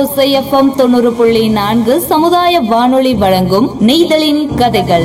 ஓசைஎஃப்எம் தொண்ணூறு புள்ளி நான்கு சமுதாய வானொலி வழங்கும் நெய்தலின் கதைகள்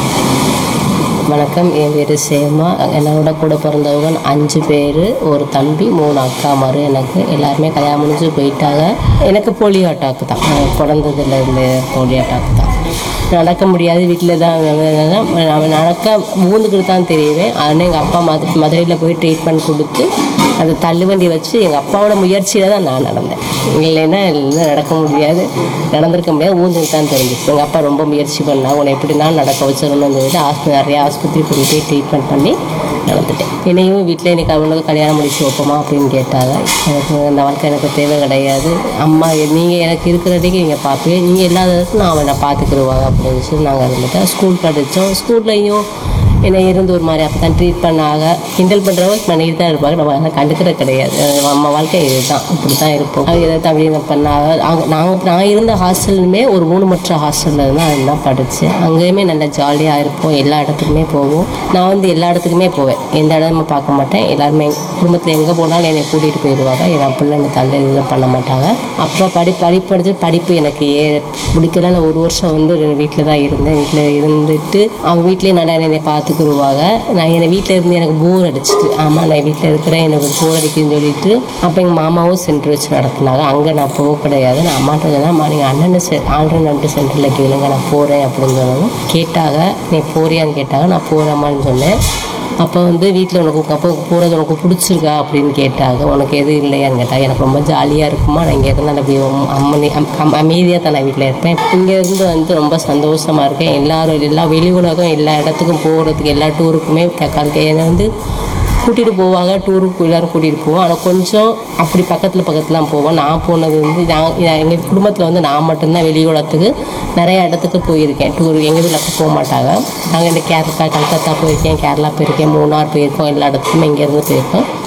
வணக்கம் என் பேர் சேமா என்னோட கூட பிறந்தவங்க அஞ்சு பேர் ஒரு தம்பி மூணு அக்கா மாரு எனக்கு எல்லாருமே கல்யாணம் முடிஞ்சு போயிட்டாங்க எனக்கு போலியோ அட்டாக்கு தான் நான் பிறந்ததுலேருந்து போலியோ அட்டாக்கு தான் நடக்க முடியாது வீட்டில் தான் அவன் நடக்க மூந்துக்கிட்டு தான் தெரியுவேன் ஆனால் எங்கள் அப்பா மது மதுரையில் போய் ட்ரீட்மெண்ட் கொடுத்து அந்த தள்ளுவண்டி வச்சு எங்கள் அப்பாவோட முயற்சியில் தான் நான் நடந்தேன் இல்லைன்னா இல்லை நடக்க முடியாது நடந்திருக்க முடியாது ஊந்துக்கிட்டு தான் தெரிஞ்சிச்சு எங்கள் அப்பா ரொம்ப முயற்சி பண்ணா உன்னை எப்படினாலும் நடக்க வச்சிடணும்னு சொல்லிட்டு ஆஸ்பத்திரி நிறைய ஆஸ்பத்திரி கொண்டு போய் ட்ரீட்மெண்ட் பண்ணி நடந்துட்டேன் என்னையும் வீட்டில் எனக்கு அவனுக்கு கல்யாணம் முடிச்சு வைப்போமா அப்படின்னு கேட்டாங்க எனக்கு அந்த வாழ்க்கை எனக்கு தேவை கிடையாது அம்மா நீங்கள் எனக்கு இருக்கிறதுக்கு நீங்கள் பார்ப்பீங்க நீங்கள் இல்லாததுக்கு நான் அவனை பார்த்துக்கிடுவாங்க அப்படின்னு சொல்லி நாங்கள் இருந்துட்டோம் ஸ்கூல் படித்தோம் ஸ்கூல்லையும் என்னை இருந்து ஒரு மாதிரி அப்போ தான் ட்ரீட் பண்ணாங்க கிண்டல் பண்ணுறவங்க பண்ணிட்டு தான் இருப்பாங்க நம்ம அதை கண்டுக்கிறது கிடையாது அஹ் நம்ம வாழ்க்கை இதுதான் இப்படி தான் இருப்போம் அது எதாவது அப்படி பண்ணாங்க அங்கே நாங்கள் நான் இருந்த ஹாஸ்டலுமே ஒரு ஊனமற்ற ஹாஸ்டலில் தான் அதுதான் படித்தேன் அங்கேயுமே நல்லா ஜாலியாக இருப்போம் எல்லா இடத்துக்குமே போவோம் நான் வந்து எல்லா இடத்துக்குமே போவேன் எந்த இடமும் பார்க்க மாட்டேன் எல்லாருமே குடும்பத்தில் எங்கே போனாலும் என்னை கூட்டிகிட்டு போயிடுவாங்க என் பிள்ளை என்னை தள்ளி இது பண்ண மாட்டாங்க அப்புறம் படி படிப்படிச்சு படிப்பு எனக்கு ஏ பிடிக்கல நான் ஒரு வருஷம் வந்து வீட்டில் தான் இருந்தேன் வீட்டில் இருந்துட்டு அவங்க வீட்லேயே நல்லா என்னை பார்த்துக்குருவாங்க நான் என்னை வீட்டில் இருந்து எனக்கு போர் அடிச்சிட்டு ஆமாம் நான் வீட்டில் இருக்கிறேன் எனக்கு போர் அடிக்குதுன்னு சொல்லிட்டு அப்போ எங்கள் மாமாவும் சென்டர் வச்சு நடத்துனாங்க அங்கே நான் போக கிடையாது நான் அம்மாட்ட சொன்னேன் அம்மா நீங்கள் அண்ணன் செ ஆல்ரெண்டு சென்டரில் கேளுங்க நான் போகிறேன் அப்படின்னு சொன்னதும் கேட்டாங்க நீ போறியான்னு கேட்டாங்க நான் போகிறேம்மான்னு சொன்னேன் அப்போ வந்து வீட்டில் உனக்கு அப்போ போகிறது உனக்கு பிடிச்சிருக்கா அப்படின்னு கேட்டாங்க உனக்கு எதுவும் இல்லையான்னு கேட்டாங்க எனக்கு ரொம்ப ஜாலியாக இருக்குமா நான் இங்கே இருந்து அப்படி அம்மனி அமைதியாக தான் நான் வீட்டில் இருப்பேன் இங்கே இருந்து வந்து ரொம்ப சந்தோஷமாக இருக்கேன் எல்லாரும் எல்லா வெளி உலகம் எல்லா இடத்துக்கும் போகிறதுக்கு எல்லா டூருக்குமே தக்காளி என்னை வந்து கூட்டிகிட்டு போவாங்க டூருக்கு எல்லோரும் கூட்டிகிட்டு போவோம் ஆனால் கொஞ்சம் அப்படி பக்கத்தில் பக்கத்துலாம் போவோம் நான் போனது வந்து நான் எங்கள் குடும்பத்தில் வந்து நான் மட்டும்தான் வெளி உலகத்துக்கு நிறைய இடத்துக்கு போயிருக்கேன் டூர் எங்கள் வீட்டில் போக மாட்டாங்க நாங்கள் இந்த கேரளா கல்கத்தா போயிருக்கேன் கேரளா போயிருக்கேன் மூணார் போயிருக்கோம் எல்லா இடத்துக்குமே இங்கேருந்து போயிருக்கோம்